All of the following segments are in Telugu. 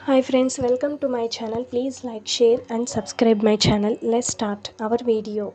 Hi friends, welcome to my channel. Please like, share and subscribe my channel. Let's start our video.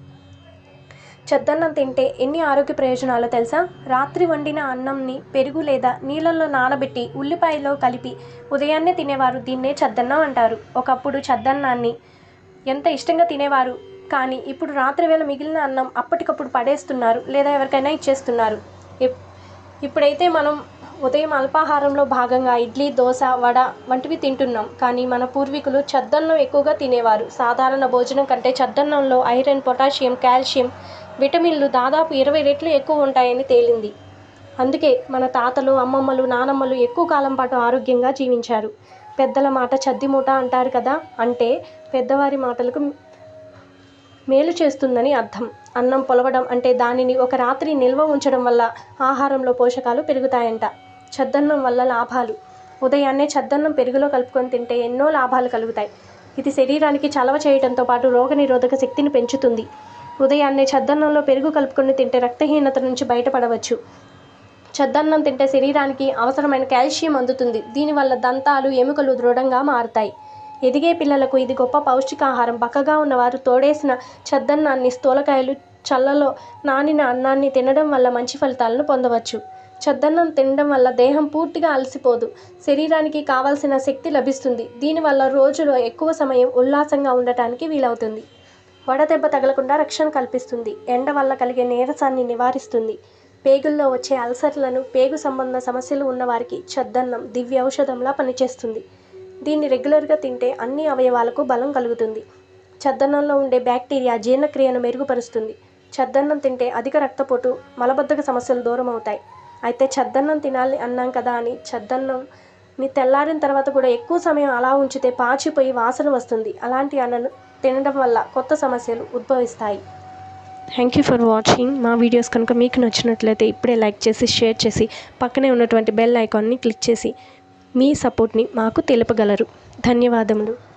చద్దన్నం తింటే ఎన్ని ఆరోగ్య ప్రయోజనాలో తెలుసా రాత్రి వండిన అన్నంని పెరుగు లేదా నీళ్ళల్లో నానబెట్టి ఉల్లిపాయలో కలిపి ఉదయాన్నే తినేవారు దీన్నే చద్దన్నం అంటారు ఒకప్పుడు చద్దన్నాన్ని ఎంత ఇష్టంగా తినేవారు కానీ ఇప్పుడు రాత్రి వేళ మిగిలిన అన్నం అప్పటికప్పుడు పడేస్తున్నారు లేదా ఎవరికైనా ఇచ్చేస్తున్నారు ఇప్- ఇప్పుడైతే మనం ఉదయం అల్పాహారంలో భాగంగా ఇడ్లీ దోశ వడ వంటివి తింటున్నాం కానీ మన పూర్వీకులు చద్దన్నం ఎక్కువగా తినేవారు సాధారణ భోజనం కంటే చద్దన్నంలో ఐరన్ పొటాషియం కాల్షియం విటమిన్లు దాదాపు ఇరవై రెట్లు ఎక్కువ ఉంటాయని తేలింది అందుకే మన తాతలు అమ్మమ్మలు నానమ్మలు ఎక్కువ కాలం పాటు ఆరోగ్యంగా జీవించారు పెద్దల మాట చద్ది మూట అంటారు కదా అంటే పెద్దవారి మాటలకు మేలు చేస్తుందని అర్థం అన్నం పొలవడం అంటే దానిని ఒక రాత్రి నిల్వ ఉంచడం వల్ల ఆహారంలో పోషకాలు పెరుగుతాయంట చద్దన్నం వల్ల లాభాలు ఉదయాన్నే చద్దన్నం పెరుగులో కలుపుకొని తింటే ఎన్నో లాభాలు కలుగుతాయి ఇది శరీరానికి చలవ చేయడంతో పాటు రోగనిరోధక శక్తిని పెంచుతుంది ఉదయాన్నే చద్దన్నంలో పెరుగు కలుపుకొని తింటే రక్తహీనత నుంచి బయటపడవచ్చు చద్దన్నం తింటే శరీరానికి అవసరమైన కాల్షియం అందుతుంది దీనివల్ల దంతాలు ఎముకలు దృఢంగా మారుతాయి ఎదిగే పిల్లలకు ఇది గొప్ప పౌష్టికాహారం బక్కగా ఉన్నవారు తోడేసిన చద్దన్నాన్ని స్థూలకాయలు చల్లలో నానిన అన్నాన్ని తినడం వల్ల మంచి ఫలితాలను పొందవచ్చు చద్దన్నం తినడం వల్ల దేహం పూర్తిగా అలసిపోదు శరీరానికి కావాల్సిన శక్తి లభిస్తుంది దీనివల్ల రోజులో ఎక్కువ సమయం ఉల్లాసంగా ఉండటానికి వీలవుతుంది వడదెబ్బ తగలకుండా రక్షణ కల్పిస్తుంది ఎండ వల్ల కలిగే నీరసాన్ని నివారిస్తుంది పేగుల్లో వచ్చే అల్సర్లను పేగు సంబంధ సమస్యలు ఉన్నవారికి చద్దన్నం దివ్య ఔషధంలా పనిచేస్తుంది దీన్ని రెగ్యులర్గా తింటే అన్ని అవయవాలకు బలం కలుగుతుంది చద్దన్నంలో ఉండే బ్యాక్టీరియా జీర్ణక్రియను మెరుగుపరుస్తుంది చద్దన్నం తింటే అధిక రక్తపోటు మలబద్ధక సమస్యలు దూరం అవుతాయి అయితే చద్దన్నం తినాలి అన్నాం కదా అని చద్దన్నం మీ తెల్లారిన తర్వాత కూడా ఎక్కువ సమయం అలా ఉంచితే పాచిపోయి వాసన వస్తుంది అలాంటి అన్నను తినడం వల్ల కొత్త సమస్యలు ఉద్భవిస్తాయి థ్యాంక్ యూ ఫర్ వాచింగ్ మా వీడియోస్ కనుక మీకు నచ్చినట్లయితే ఇప్పుడే లైక్ చేసి షేర్ చేసి పక్కనే ఉన్నటువంటి బెల్ ఐకాన్ని క్లిక్ చేసి మీ సపోర్ట్ని మాకు తెలుపగలరు ధన్యవాదములు